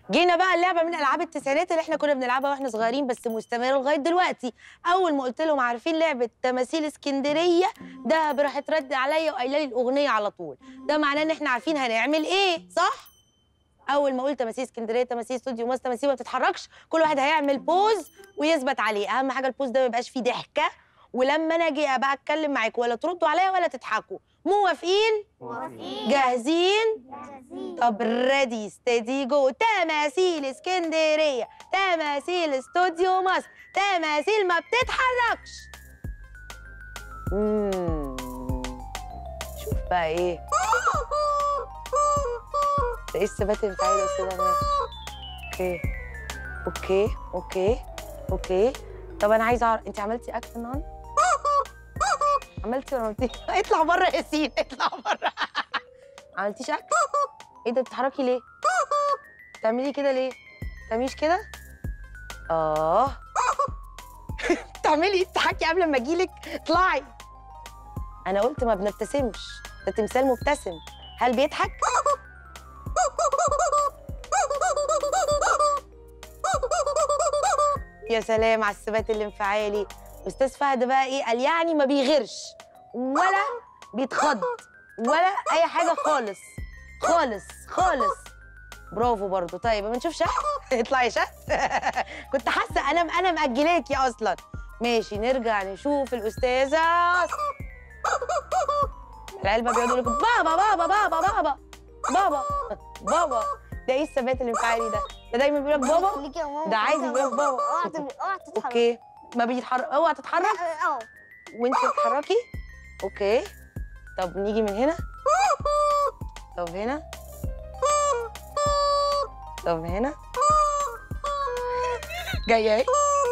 جينا بقى اللعبه من العاب التسعينات اللي احنا كنا بنلعبها واحنا صغيرين بس مستمره لغايه دلوقتي اول ما قلت لهم عارفين لعبه تماثيل اسكندريه ده راحت رد عليا وقايله لي الاغنيه على طول ده معناه ان احنا عارفين هنعمل ايه صح اول ما قلت تماثيل اسكندريه تماثيل استوديو ماس تماثيل ما بتتحركش كل واحد هيعمل بوز ويثبت عليه اهم حاجه البوز ده ما يبقاش فيه ضحكه ولما انا اجي بقى اتكلم معاكم ولا تردوا عليا ولا تضحكوا موافقين موافقين جاهزين جاهزين طب ريدي ستيدي جو تماثيل اسكندريه تماثيل استوديو مصر تماثيل ما بتتحركش مم. شوف بقى ايه ده ايه الثبات الانفعالي يا استاذ أغنية؟ اوكي اوكي اوكي اوكي طب انا عايزه اعرف انت عملتي اكل النهارده عملتي ولا ما عملتيش اطلع بره يا ياسين اطلع بره عملتيش اكل ايه ده بتتحركي ليه بتعملي كده ليه بتعمليش كده اه بتعملي تضحكي قبل ما اجيلك اطلعي انا قلت ما بنبتسمش ده تمثال مبتسم هل بيضحك يا سلام على الثبات الانفعالي استاذ فهد بقى ايه قال يعني ما بيغيرش ولا بيتخض ولا اي حاجه خالص خالص خالص برافو برضو طيب ما نشوف شهد اطلعي شهد كنت حاسه انا انا مأجلاكي اصلا ماشي نرجع نشوف الاستاذه العيال بقى بيقعدوا يقولوا بابا بابا بابا بابا بابا بابا ده ايه الثبات الانفعالي ده ده دايما بيقول لك بابا خليكي يا ماما ده عايز خليكي يقول لك يا بابا. ماما. اوعى تبقي- اوعى تتحركي اوكي ما بيتحرك اوعى تتحرك اه وانت تتحركي اوكي طب نيجي من هنا طب هنا طب هنا جايه اهي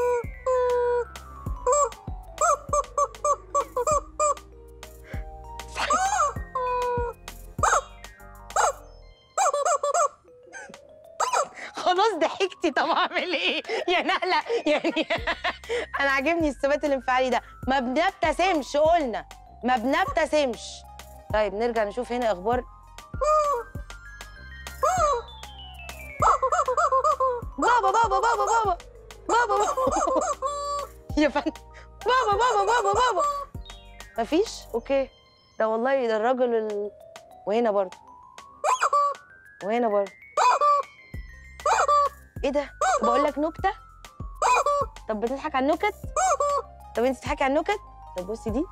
خلاص ضحكتي طب اعمل ايه يا نهله يعني انا عاجبني الثبات الانفعالي ده ما بنبتسمش قلنا ما بنبتسمش طيب نرجع نشوف هنا اخبار بابا بابا بابا بابا بابا بابا يا فندم بابا بابا بابا بابا مفيش اوكي ده والله ده الراجل ال... وهنا برضه وهنا برضه ايه ده بقول لك نكته طب بتضحك على النكت طب انت بتضحكي على النكت طب بصي دي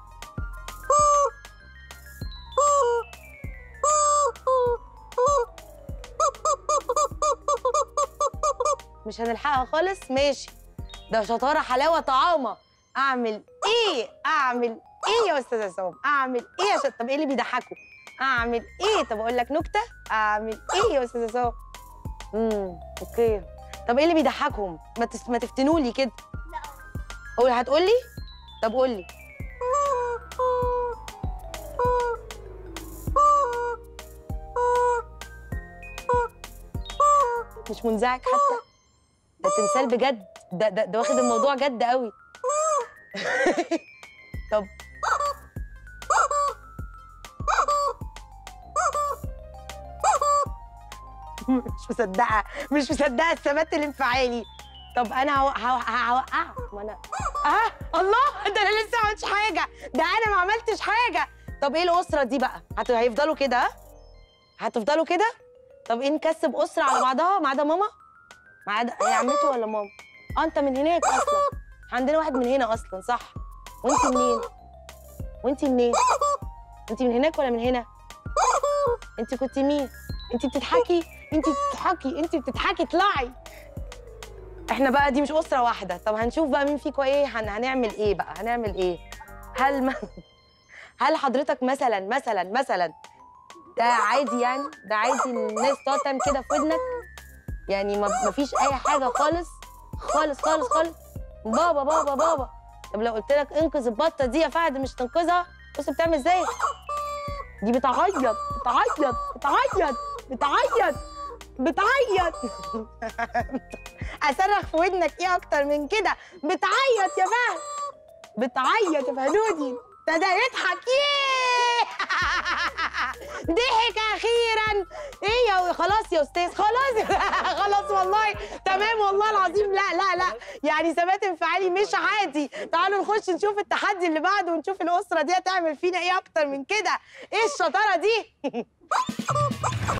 مش هنلحقها خالص ماشي ده شطاره حلاوه طعامه اعمل ايه اعمل ايه يا استاذ عصام اعمل ايه يا شط طب ايه اللي بيضحكوا اعمل ايه طب اقول لك نكته اعمل ايه يا استاذ عصام امم اوكي طب ايه اللي بيضحكهم ما تس... ما تفتنولي كده قول هتقولي طب قولي مش منزعج حتى ده تمثال بجد ده ده, ده واخد الموضوع جد قوي طب مش مصدقه مش مصدقه الثبات الانفعالي طب انا هو- هو- هوقعه ما انا اه الله ده انا لسه ما عملتش حاجه ده انا ما عملتش حاجه طب ايه الاسره دي بقى هت- هيفضلوا كده ها؟ هتفضلوا كده طب ايه نكسب اسره على بعضها ما عدا ماما ما عدا هي عمته ولا ماما اه انت من هناك اصلا عندنا واحد من هنا اصلا صح وانت منين وانت منين انت من هناك ولا من هنا انت كنت مين انت بتضحكي انت بتضحكي انت بتضحكي اطلعي احنا بقى دي مش اسره واحده طب هنشوف بقى مين فيكم ايه هن... هنعمل ايه بقى هنعمل ايه هل م... هل حضرتك مثلا مثلا مثلا ده عادي يعني ده عادي إن الناس تقعد تعمل كده في ودنك يعني ما مفيش اي حاجه خالص خالص خالص خالص بابا بابا بابا طب لو قلت لك انقذ البطه دي يا فهد مش تنقذها بص بتعمل ازاي دي بتعيط بتعيط بتعيط بتعيط بتعيط اصرخ في ودنك ايه اكتر من كده بتعيط يا فهد بتعيط يا فهدودي ابتدى يضحك ياه ضحك اخيرا ايه يا خلاص يا استاذ خلاص خلاص والله تمام والله العظيم لا لا لا يعني ثبات انفعالي مش عادي تعالوا نخش نشوف التحدي اللي بعده ونشوف الاسره دي هتعمل فينا ايه اكتر من كده ايه الشطاره دي